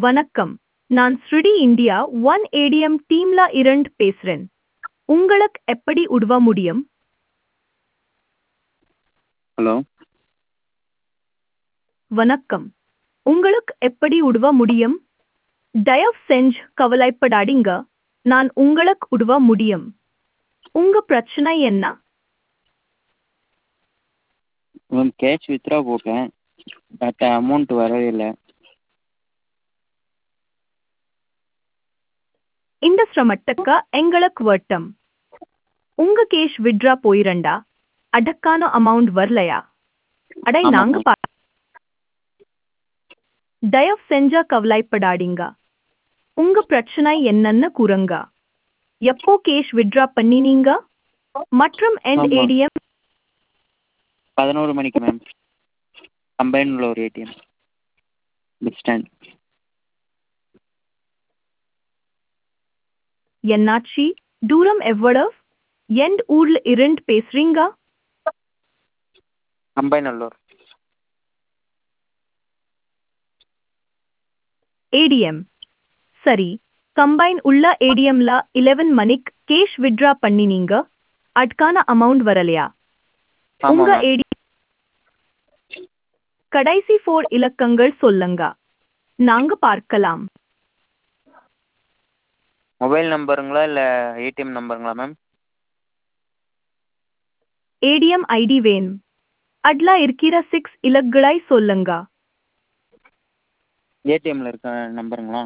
வணக்கம் நான் ஸ்ருடி இந்தியா ஒன் ஏடிஎம் டீம்ல இருந்து பேசுறேன் உங்களுக்கு எப்படி உதவ முடியும் ஹலோ வணக்கம் உங்களுக்கு எப்படி உதவ முடியும் தயவு செஞ்சு கவலைப்படாதீங்க நான் உங்களுக்கு உதவ முடியும் உங்க பிரச்சனை என்ன மேம் கேஷ் வித்ட்ரா போட்டேன் பட் அமௌண்ட் வரவே இல்லை இந்த சிரமத்துக்கு எங்களுக்கு வட்டம் உங்க கேஷ் விட்ரா போயிரண்டா அதற்கான அமௌண்ட் வரலையா அடை ஆமாம், நாங்க ma'am. பா தயவு செஞ்சா கவலைப்படாதீங்க உங்க பிரச்சனை என்னன்னு கூறுங்க எப்போ கேஷ் விட்ரா பண்ணினீங்க மற்றும் என் ஆமா. ஏடிஎம் பதினோரு மணிக்கு மேம் கம்பைனில் ஒரு ஏடிஎம் பஸ் ஸ்டாண்ட் என்னாச்சி தூரம் எவ்வளவு எந்த ஊர்ல இருந்து பேசுறீங்க கம்பைநல்லூர் ஏடிஎம் சரி கம்பைன் உள்ள ஏடிஎம்ல 11 மணிக்கு கேஷ் விட்ரா பண்ணினீங்க அதுக்கான அமௌண்ட் வரலையா உங்க ஆமாம் மேம் ஏடி கடைசி ஃபோர் இலக்கங்கள் சொல்லுங்க நாங்க பார்க்கலாம் மொபைல் நம்பருங்களா இல்லை ஏடிஎம் நம்பருங்களா மேம் ஏடிஎம் ஐடி வேணும் அட்ல இருக்கிற சிக்ஸ் இலக்குகளை சொல்லுங்க ஏடிஎம்மில் இருக்க நம்பருங்களா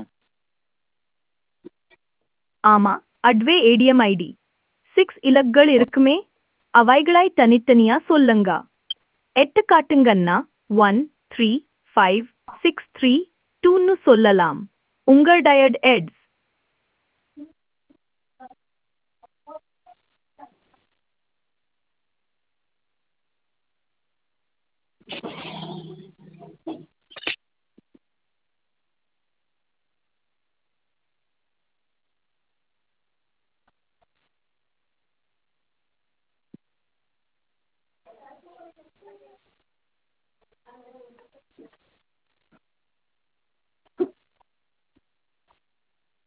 ஆமா அட்வே ஏடிஎம் ஐடி சிக்ஸ் இலக்குகள் இருக்குமே அவைகளை தனித்தனியா சொல்லுங்க எட்டு காட்டுங்கன்னா one three five six three டூன்னு சொல்லலாம் உங்கள் டயர்ட் எட்ஸ்